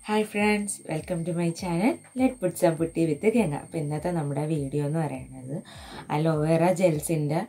hi friends welcome to my channel let put some putty with Ganga അപ്പോൾ ഇന്നത്തെ നമ്മുടെ video എന്ന് പറയുന്നത് അലോവേറ ജെൽസിൻ്റെ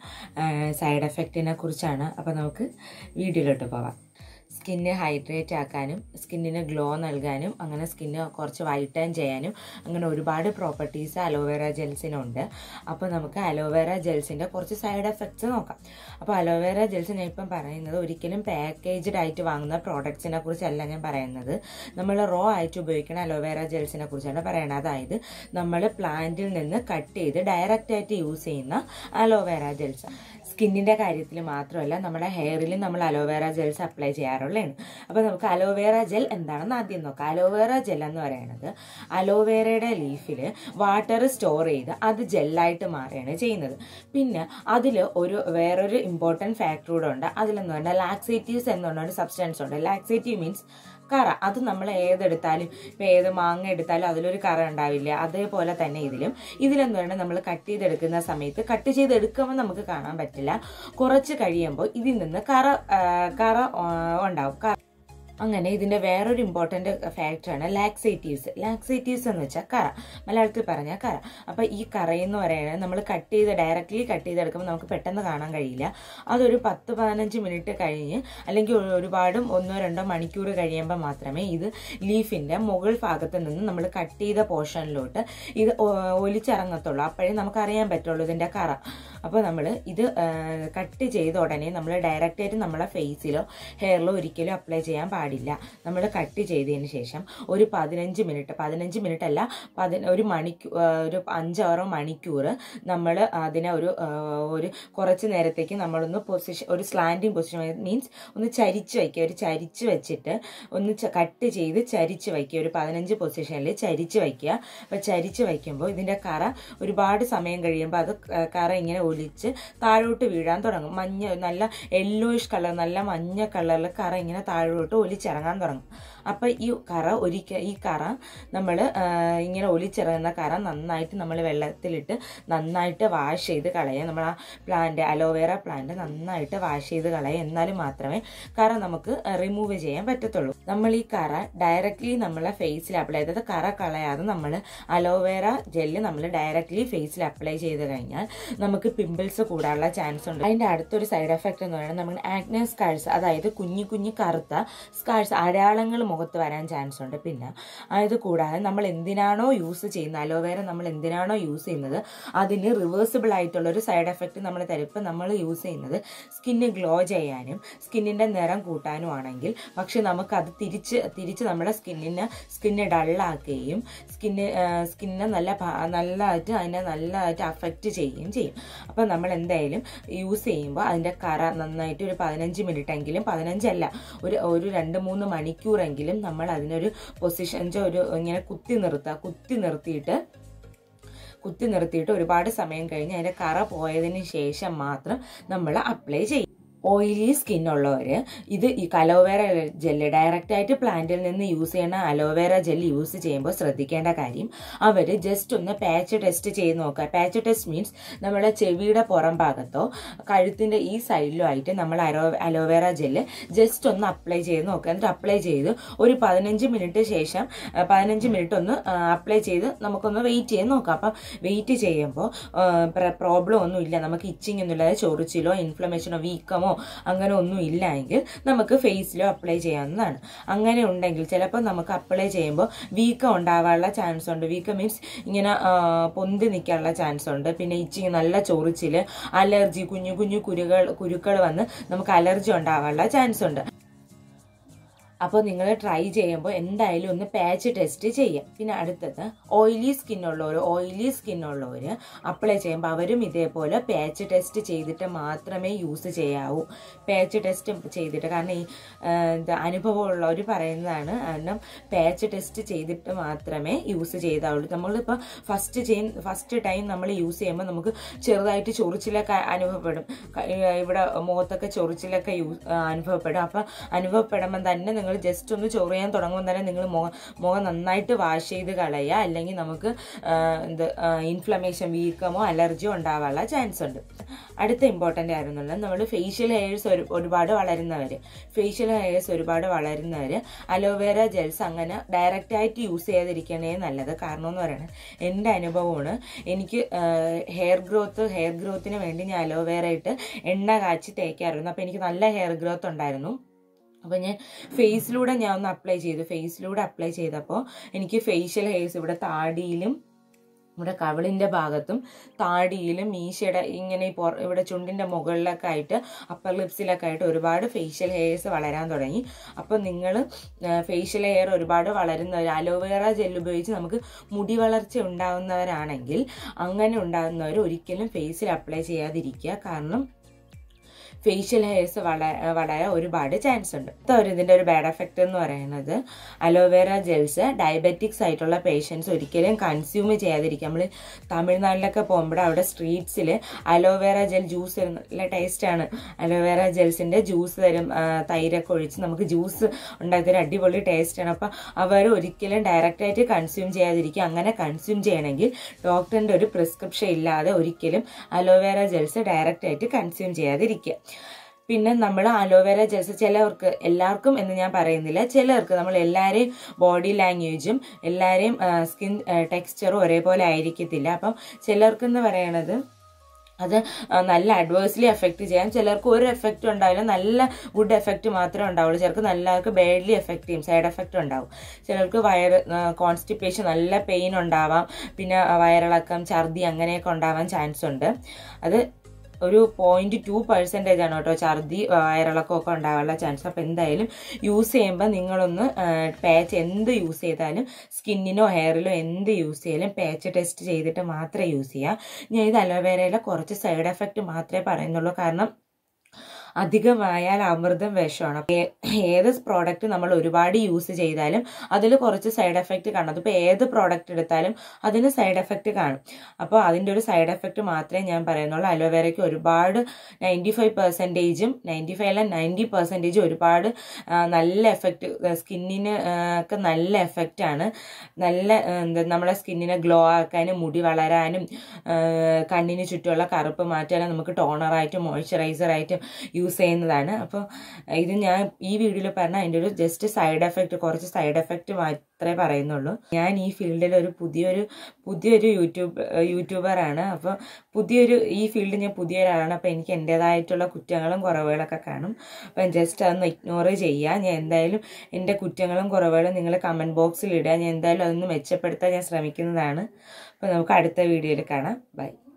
സൈഡ് എഫക്റ്റിനെ കുറിച്ചാണ് അപ്പോൾ നമുക്ക് വീഡിയോയിലോട്ട് പോവാം സ്കിന്ന് ഹൈഡ്രേറ്റ് ആക്കാനും സ്കിന്നിന് ഗ്ലോ നൽകാനും അങ്ങനെ സ്കിന്ന് കുറച്ച് വൈറ്റൻ ചെയ്യാനും അങ്ങനെ ഒരുപാട് പ്രോപ്പർട്ടീസ് അലോവേറ ജെൽസിനുണ്ട് അപ്പോൾ നമുക്ക് അലോവേറ ജെൽസിൻ്റെ കുറച്ച് സൈഡ് എഫക്ട്സ് നോക്കാം അപ്പോൾ അലോവേറ ജെൽസ് ഞാൻ ഇപ്പം പറയുന്നത് ഒരിക്കലും പാക്കേജ്ഡ് ആയിട്ട് വാങ്ങുന്ന പ്രോഡക്ട്സിനെ കുറിച്ചല്ല ഞാൻ പറയുന്നത് നമ്മൾ റോ ആയിട്ട് ഉപയോഗിക്കുന്ന അലോവേറ ജെൽസിനെ കുറിച്ചാണ് പറയുന്നത് അതായത് നമ്മൾ പ്ലാന്റിൽ നിന്ന് കട്ട് ചെയ്ത് ഡയറക്റ്റ് ആയിട്ട് യൂസ് ചെയ്യുന്ന അലോവേറ ജെൽസ് സ്കിന്നിൻ്റെ കാര്യത്തിൽ മാത്രമല്ല നമ്മുടെ ഹെയറിൽ നമ്മൾ അലോവേറ ജെൽസ് അപ്ലൈ ചെയ്യാറുള്ളതാണ് അപ്പോൾ നമുക്ക് അലോവേറ ജെൽ എന്താണെന്ന് ആദ്യം നോക്കാം അലോവേറ ജെൽ എന്ന് പറയുന്നത് അലോവേറയുടെ ലീഫിൽ വാട്ടർ സ്റ്റോർ ചെയ്ത് അത് ജെല്ലായിട്ട് മാറുകയാണ് ചെയ്യുന്നത് പിന്നെ അതിൽ ഒരു വേറൊരു ഇമ്പോർട്ടൻറ്റ് ഫാക്ടർ കൂടെ ഉണ്ട് അതിലെന്ന് പറഞ്ഞാൽ ലാക്സേറ്റീവ്സ് എന്നുള്ളൊരു സബ്സ്റ്റൻസ് ഉണ്ട് ലാക്സേറ്റീവ് മീൻസ് കറ അത് നമ്മൾ ഏതെടുത്താലും ഇപ്പം ഏത് മാങ്ങ എടുത്താലും അതിലൊരു കറ ഉണ്ടാവില്ല അതേപോലെ തന്നെ ഇതിലും ഇതിലെന്ന് പറഞ്ഞാൽ നമ്മൾ കട്ട് ചെയ്തെടുക്കുന്ന സമയത്ത് കട്ട് ചെയ്തെടുക്കുമ്പോൾ നമുക്ക് കാണാൻ പറ്റില്ല കുറച്ച് കഴിയുമ്പോൾ ഇതിൽ നിന്ന് കറ കറ ഉണ്ടാവും കറ അങ്ങനെ ഇതിൻ്റെ വേറൊരു ഇമ്പോർട്ടൻ്റ് ഫാക്ടറാണ് ലാക്സേറ്റീവ്സ് ലാക്സേറ്റീവ്സ് എന്ന് വെച്ചാൽ കറ മലയാളത്തിൽ പറഞ്ഞാൽ കറ അപ്പോൾ ഈ കറയെന്ന് പറയുന്നത് നമ്മൾ കട്ട് ചെയ്ത് ഡയറക്റ്റ്ലി കട്ട് ചെയ്തെടുക്കുമ്പോൾ നമുക്ക് പെട്ടെന്ന് കാണാൻ കഴിയില്ല അതൊരു പത്ത് പതിനഞ്ച് മിനിറ്റ് കഴിഞ്ഞ് അല്ലെങ്കിൽ ഒരുപാടും ഒന്നോ രണ്ടോ മണിക്കൂർ കഴിയുമ്പോൾ മാത്രമേ ഇത് ലീഫിൻ്റെ മുകൾ ഭാഗത്ത് നിന്ന് നമ്മൾ കട്ട് ചെയ്ത പോർഷനിലോട്ട് ഇത് ഒലിച്ചിറങ്ങത്തുള്ളൂ അപ്പോഴേ നമുക്കറിയാൻ പറ്റുള്ളൂ ഇതിൻ്റെ കറ അപ്പോൾ നമ്മൾ ഇത് കട്ട് ചെയ്ത ഉടനെ നമ്മൾ ഡയറക്റ്റായിട്ട് നമ്മളെ ഫേസിലോ ഹെയറിലോ ഒരിക്കലും അപ്ലൈ ചെയ്യാൻ പാടില്ല നമ്മൾ കട്ട് ചെയ്തതിന് ശേഷം ഒരു പതിനഞ്ച് മിനിറ്റ് പതിനഞ്ച് മിനിറ്റ് അല്ല പതി ഒരു മണിക്കൂർ ഒരു അഞ്ചാറോ മണിക്കൂർ നമ്മൾ അതിനെ ഒരു ഒരു കുറച്ച് നേരത്തേക്ക് നമ്മളൊന്ന് പൊസിഷൻ ഒരു സ്ലാൻഡിങ് പൊസിഷൻ മീൻസ് ഒന്ന് ചരിച്ച് വയ്ക്കുക ഒരു ചരിച്ച് വെച്ചിട്ട് ഒന്ന് കട്ട് ചെയ്ത് ചരിച്ച് വയ്ക്കുക ഒരു പതിനഞ്ച് പൊസിഷനിൽ ചരിച്ച് വയ്ക്കുക അപ്പോൾ ചരിച്ച് വയ്ക്കുമ്പോൾ ഇതിൻ്റെ കറ ഒരുപാട് സമയം കഴിയുമ്പോൾ അത് കറ ഇങ്ങനെ ഒലിച്ച് താഴോട്ട് വീഴാൻ തുടങ്ങും മഞ്ഞ നല്ല യെല്ലോയിഷ് കളർ നല്ല മഞ്ഞ കളറിൽ കറ ഇങ്ങനെ താഴോട്ട് ഒലിച്ചിറങ്ങാൻ തുടങ്ങും അപ്പോൾ ഈ കറ ഒരിക്കൽ ഈ കറ നമ്മൾ ഇങ്ങനെ ഒലിച്ചിറങ്ങുന്ന കറ നന്നായിട്ട് നമ്മൾ വെള്ളത്തിലിട്ട് നന്നായിട്ട് വാഷ് ചെയ്ത് കളയുക നമ്മൾ ആ പ്ലാന്റ് അലോവേറ പ്ലാന്റ് നന്നായിട്ട് വാഷ് ചെയ്ത് കളയുക എന്നാൽ മാത്രമേ കറ നമുക്ക് റിമൂവ് ചെയ്യാൻ പറ്റത്തുള്ളൂ നമ്മൾ ഈ കറ ഡയറക്റ്റ്ലി നമ്മളെ ഫേസിൽ അപ്ലൈ ചെയ്തത് കറ കളയാതെ നമ്മൾ അലോവേറ ജെല്ല് നമ്മൾ ഡയറക്റ്റ്ലി ഫേസിൽ അപ്ലൈ ചെയ്ത് കഴിഞ്ഞാൽ നമുക്ക് പിമ്പിൾസ് കൂടാനുള്ള ചാൻസ് ഉണ്ട് അതിൻ്റെ അടുത്തൊരു സൈഡ് എഫക്റ്റ് എന്ന് പറയുന്നത് നമുക്ക് ആക്നെ സ്കാഴ്സ് അതായത് കുഞ്ഞു കുഞ്ഞു കറുത്ത സ്കാഴ്സ് അടയാളങ്ങൾ മുഖത്ത് വരാൻ ചാൻസ് ഉണ്ട് പിന്നെ അത് കൂടാതെ നമ്മൾ എന്തിനാണോ യൂസ് ചെയ്യുന്നത് അലോവേറ നമ്മൾ എന്തിനാണോ യൂസ് ചെയ്യുന്നത് അതിന് റിവേഴ്സിബിൾ ആയിട്ടുള്ള ഒരു സൈഡ് എഫക്റ്റ് നമ്മൾ തരും ഇപ്പം നമ്മൾ യൂസ് ചെയ്യുന്നത് സ്കിന്ന് ഗ്ലോ ചെയ്യാനും സ്കിന്നിൻ്റെ നിറം കൂട്ടാനും ആണെങ്കിൽ പക്ഷെ നമുക്കത് തിരിച്ച് തിരിച്ച് നമ്മുടെ സ്കിന്നിനെ സ്കിന്നെ ഡള്ളാക്കുകയും സ്കിന്ന് സ്കിന്നെ നല്ല നല്ലതായിട്ട് അതിനെ നല്ലതായിട്ട് അഫക്റ്റ് ചെയ്യുകയും ചെയ്യും അപ്പോൾ നമ്മൾ എന്തായാലും യൂസ് ചെയ്യുമ്പോൾ അതിൻ്റെ കറ നന്നായിട്ട് ഒരു പതിനഞ്ച് മിനിറ്റ് എങ്കിലും പതിനഞ്ചല്ല ഒരു ഒരു രണ്ട് മൂന്ന് മണിക്കൂറെങ്കിലും നമ്മൾ അതിനൊരു പൊസിഷൻ ഒരു ഇങ്ങനെ കുത്തി നിർത്തുക കുത്തി നിർത്തിയിട്ട് കുത്തി നിർത്തിയിട്ട് ഒരുപാട് സമയം കഴിഞ്ഞ് അതിൻ്റെ കറ പോയതിന് ശേഷം മാത്രം നമ്മൾ അപ്ലൈ ചെയ്യും ഓയിലി സ്കിൻ ഉള്ളവർ ഇത് ഈ അലോവേറ ജെല്ല് ഡയറക്റ്റ് ആയിട്ട് പ്ലാന്റിൽ നിന്ന് യൂസ് ചെയ്യുന്ന അലോവേറ ജെല്ല് യൂസ് ചെയ്യുമ്പോൾ ശ്രദ്ധിക്കേണ്ട കാര്യം അവർ ജസ്റ്റ് ഒന്ന് പാച്ച് ടെസ്റ്റ് ചെയ്ത് നോക്കുക പാച്ച് ടെസ്റ്റ് മീൻസ് നമ്മുടെ ചെവിയുടെ പുറം ഭാഗത്തോ കഴുത്തിൻ്റെ ഈ സൈഡിലോ ആയിട്ട് നമ്മൾ അലോ അലോവേറ ജെല്ല് ജസ്റ്റ് ഒന്ന് അപ്ലൈ ചെയ്ത് നോക്കുക എന്നിട്ട് അപ്ലൈ ചെയ്ത് ഒരു പതിനഞ്ച് മിനിറ്റ് ശേഷം പതിനഞ്ച് മിനിറ്റ് ഒന്ന് അപ്ലൈ ചെയ്ത് നമുക്കൊന്ന് വെയിറ്റ് ചെയ്ത് നോക്കാം അപ്പം വെയിറ്റ് ചെയ്യുമ്പോൾ പ്രോബ്ലം ഒന്നും ഇല്ല നമുക്ക് ഇച്ചിങ് ഒന്നുമില്ലാതെ ചൊറിച്ചിലോ ഇൻഫ്ലമേഷനോ വീക്കമോ അങ്ങനെ ഒന്നും ഇല്ല എങ്കിൽ നമുക്ക് ഫേസിലോ അപ്ലൈ ചെയ്യാവുന്നതാണ് അങ്ങനെ ഉണ്ടെങ്കിൽ ചിലപ്പോൾ നമുക്ക് അപ്ലൈ ചെയ്യുമ്പോൾ വീക്കം ഉണ്ടാവാനുള്ള ചാൻസ് ഉണ്ട് വീക്കം മീൻസ് ഇങ്ങനെ പൊന്തി നിൽക്കാനുള്ള ചാൻസ് ഉണ്ട് പിന്നെ ഇച്ചിങ് നല്ല ചൊറിച്ചിൽ അലർജി കുഞ്ഞു കുഞ്ഞു കുരുകൾ കുരുക്കൾ വന്ന് നമുക്ക് അലർജി ഉണ്ടാവാനുള്ള ചാൻസ് ഉണ്ട് അപ്പോൾ നിങ്ങൾ ട്രൈ ചെയ്യുമ്പോൾ എന്തായാലും ഒന്ന് പാച്ച് ടെസ്റ്റ് ചെയ്യാം പിന്നെ അടുത്തത് ഓയിലി സ്കിന്നുള്ളവർ ഓയിലി സ്കിന്നുള്ളവർ അപ്ലൈ ചെയ്യുമ്പോൾ അവരും ഇതേപോലെ പാച്ച് ടെസ്റ്റ് ചെയ്തിട്ട് മാത്രമേ യൂസ് ചെയ്യാവൂ പാച്ച് ടെസ്റ്റ് ചെയ്തിട്ട് കാരണം ഈ എന്താ അനുഭവമുള്ളവർ പറയുന്നതാണ് കാരണം പാച്ച് ടെസ്റ്റ് ചെയ്തിട്ട് മാത്രമേ യൂസ് ചെയ്താവുള്ളൂ നമ്മളിപ്പോൾ ഫസ്റ്റ് ചെയ്യ ഫസ്റ്റ് ടൈം നമ്മൾ യൂസ് ചെയ്യുമ്പോൾ നമുക്ക് ചെറുതായിട്ട് ചൊറിച്ചിലൊക്കെ അനുഭവപ്പെടും ഇവിടെ മുഖത്തൊക്കെ ചൊറിച്ചിലൊക്കെ യൂസ് അനുഭവപ്പെടും അപ്പം അനുഭവപ്പെടുമ്പോൾ തന്നെ നിങ്ങൾ നിങ്ങൾ ജസ്റ്റ് ഒന്ന് ചൊറിയാൻ തുടങ്ങുമ്പോൾ തന്നെ നിങ്ങൾ മുഖം മുഖം നന്നായിട്ട് വാഷ് ചെയ്ത് കളയുക അല്ലെങ്കിൽ നമുക്ക് ആ, എന്ത് ഇൻഫ്ലമേഷൻ വീക്കമോ അലർജിയോ ഉണ്ടാവാനുള്ള ചാൻസ് ഉണ്ട് അടുത്ത ഇമ്പോർട്ടൻ്റ് ആയിരുന്നുള്ളത് നമ്മൾ ഫേഷ്യൽ ഹെയർസ് ഒരു ഒരുപാട് വളരുന്നവർ ഫേഷ്യൽ ഹെയർസ് ഒരുപാട് വളരുന്നവർ അലോവേര ജെൽസ് അങ്ങനെ ഡയറക്റ്റ് ആയിട്ട് യൂസ് ചെയ്യാതിരിക്കണേ നല്ലത് കാരണം എന്ന് പറയുന്നത് എൻ്റെ അനുഭവമാണ് എനിക്ക് ഹെയർ ഗ്രോത്ത് ഹെയർ ഗ്രോത്തിന് വേണ്ടി ഞാൻ അലോവേര ഇട്ട് എണ്ണ കാച്ചി തേക്കാറുണ്ട് അപ്പോൾ എനിക്ക് നല്ല ഹെയർ ഗ്രോത്ത് ഉണ്ടായിരുന്നു അപ്പോൾ ഞാൻ ഫേസിലൂടെ ഞാൻ ഒന്ന് അപ്ലൈ ചെയ്തു ഫേസിലൂടെ അപ്ലൈ ചെയ്തപ്പോൾ എനിക്ക് ഫേഷ്യൽ ഹെയർസ് ഇവിടെ താടിയിലും ഇവിടെ കവിളിൻ്റെ ഭാഗത്തും താടിയിലും മീശയുടെ ഇങ്ങനെ ഈ പുറ ഇവിടെ ചുണ്ടിൻ്റെ മുകളിലൊക്കെ ആയിട്ട് അപ്പർ ലിപ്സിലൊക്കെ ആയിട്ട് ഒരുപാട് ഫേഷ്യൽ ഹെയർസ് വളരാൻ തുടങ്ങി അപ്പോൾ നിങ്ങൾ ഫേഷ്യൽ ഹെയർ ഒരുപാട് വളരുന്നവർ അലോവേറ ജെൽ ഉപയോഗിച്ച് നമുക്ക് മുടി വളർച്ച ഉണ്ടാകുന്നവരാണെങ്കിൽ അങ്ങനെ ഉണ്ടാകുന്നവർ ഒരിക്കലും ഫേസിൽ അപ്ലൈ ചെയ്യാതിരിക്കുക കാരണം ഫേഷ്യൽ ഹെയർസ് വള വളരാൻ ഒരുപാട് ചാൻസ് ഉണ്ട് അടുത്ത ഒരു ഇതിൻ്റെ ഒരു ബാഡ് എഫക്റ്റ് എന്ന് പറയുന്നത് അലോവേറ ജെൽസ് ഡയബറ്റിക്സ് ആയിട്ടുള്ള പേഷ്യൻസ് ഒരിക്കലും കൺസ്യൂം ചെയ്യാതിരിക്കുക നമ്മൾ തമിഴ്നാട്ടിലൊക്കെ പോകുമ്പോൾ അവിടെ സ്ട്രീറ്റ്സിൽ അലോവേറ ജെൽ ജ്യൂസ് തരും നല്ല ടേസ്റ്റാണ് അലോവേറ ജെൽസിൻ്റെ ജ്യൂസ് തരും ആ, തൈരൊക്കെ ഒഴിച്ച് നമുക്ക് ജ്യൂസ് ഉണ്ടാക്കി തരും അടിപൊളി ടേസ്റ്റാണ് അപ്പം അവർ ഒരിക്കലും ഡയറക്റ്റായിട്ട് കൺസ്യൂം ചെയ്യാതിരിക്കുക അങ്ങനെ കൺസ്യൂം ചെയ്യണമെങ്കിൽ ഡോക്ടറിൻ്റെ ഒരു പ്രിസ്ക്രിപ്ഷൻ ഇല്ലാതെ ഒരിക്കലും അലോവേറ ജെൽസ് ഡയറക്റ്റായിട്ട് കൺസ്യൂം ചെയ്യാതിരിക്കുക പിന്നെ നമ്മൾ അലോവേര ജെൽസ് ചിലവർക്ക് എല്ലാവർക്കും എന്ന് ഞാൻ പറയുന്നില്ല ചിലർക്ക് നമ്മൾ എല്ലാവരെയും ബോഡി ലാംഗ്വേജും എല്ലാവരെയും സ്കിൻ ടെക്സ്ചറും ഒരേപോലെ ആയിരിക്കത്തില്ല അപ്പം ചിലർക്കെന്ന് പറയണത് അത് ആ, നല്ല അഡ്വേഴ്സ്ലി എഫക്റ്റ് ചെയ്യാൻ ചിലർക്ക് ഒരു എഫക്റ്റ് ഉണ്ടാവില്ല നല്ല ഗുഡ് എഫക്റ്റ് മാത്രമേ ഉണ്ടാവുള്ളൂ ചിലർക്ക് നല്ലവർക്ക് ബാഡ്ലി എഫക്റ്റ് ചെയ്യും സൈഡ് എഫക്റ്റ് ഉണ്ടാവും ചിലർക്ക് വയറ് കോൺസ്റ്റിപ്പേഷൻ നല്ല പെയിൻ ഉണ്ടാവാം പിന്നെ വയറിളക്കം ഛർദി അങ്ങനെയൊക്കെ ഉണ്ടാവാൻ ചാൻസ് ഉണ്ട് അത് ഒരു പോയിന്റ് ടു പെർസെൻറ്റേജ് ആണ് കേട്ടോ ഛർദി വയറിളക്കമൊക്കെ ഉണ്ടാവാനുള്ള ചാൻസ് അപ്പോൾ എന്തായാലും യൂസ് ചെയ്യുമ്പോൾ നിങ്ങളൊന്ന് പാച്ച് എന്ത് യൂസ് ചെയ്താലും സ്കിന്നിനോ ഹെയറിലോ എന്ത് യൂസ് ചെയ്താലും പാച്ച് ടെസ്റ്റ് ചെയ്തിട്ട് മാത്രമേ യൂസ് ചെയ്യുക ഞാൻ ഇത് അലോവേരയിലെ കുറച്ച് സൈഡ് എഫക്റ്റ് മാത്രമേ പറയുന്നുള്ളൂ കാരണം അധികമായാൽ അമൃതം വിഷമാണ് അപ്പോൾ ഏ- ഏത് പ്രോഡക്റ്റ് നമ്മൾ ഒരുപാട് യൂസ് ചെയ്താലും അതിൽ കുറച്ച് സൈഡ് എഫക്റ്റ് കാണും അതിപ്പോൾ ഏത് പ്രോഡക്റ്റ് എടുത്താലും അതിന് സൈഡ് എഫക്റ്റ് കാണും അപ്പോൾ അതിൻ്റെ ഒരു സൈഡ് എഫക്റ്റ് മാത്രമേ ഞാൻ പറയുന്നുള്ളൂ അലോവേരയ്ക്ക് ഒരുപാട് നയൻറ്റി ഫൈവ് പെർസെൻറ്റേജും നയൻറ്റി ഫൈവ് അല്ല നയൻറ്റി പെർസെൻറ്റേജ് ഒരുപാട് ആ, നല്ല എഫക്റ്റ് സ്കിന്നിന് ഒക്കെ നല്ല എഫക്റ്റാണ് നല്ല ആ, എന്താ നമ്മളെ സ്കിന്നിനെ ഗ്ലോ ആക്കാനും മുടി വളരാനും ആ, കണ്ണിന് ചുറ്റുമുള്ള കറുപ്പ് മാറ്റാനും നമുക്ക് ടോണറായിട്ടും മോയ്സ്ചറൈസറായിട്ടും യൂസ് ചെയ്യുന്നതാണ് അപ്പോൾ ഇത് ഞാൻ ഈ വീഡിയോയിൽ പറഞ്ഞ അതിൻ്റെ ഒരു ജസ്റ്റ് സൈഡ് എഫക്റ്റ് കുറച്ച് സൈഡ് എഫക്റ്റ് മാത്രമേ പറയുന്നുള്ളൂ ഞാൻ ഈ ഫീൽഡിൽ ഒരു പുതിയൊരു പുതിയൊരു യൂട്യൂബ് യൂട്യൂബറാണ് അപ്പോൾ പുതിയൊരു ഈ ഫീൽഡിൽ ഞാൻ പുതിയൊരാളാണ് അപ്പോൾ എനിക്ക് എൻ്റേതായിട്ടുള്ള കുറ്റങ്ങളും കുറവുകളൊക്കെ കാണും അപ്പം ജസ്റ്റ് അതൊന്ന് ഇഗ്നോർ ചെയ്യുക ഞാൻ എന്തായാലും എൻ്റെ കുറ്റങ്ങളും കുറവുകളും നിങ്ങൾ കമൻറ്റ് ബോക്സിൽ ഇടുക ഞാൻ എന്തായാലും അതൊന്ന് മെച്ചപ്പെടുത്താൻ ഞാൻ ശ്രമിക്കുന്നതാണ് അപ്പോൾ നമുക്ക് അടുത്ത വീഡിയോയിൽ കാണാം ബൈ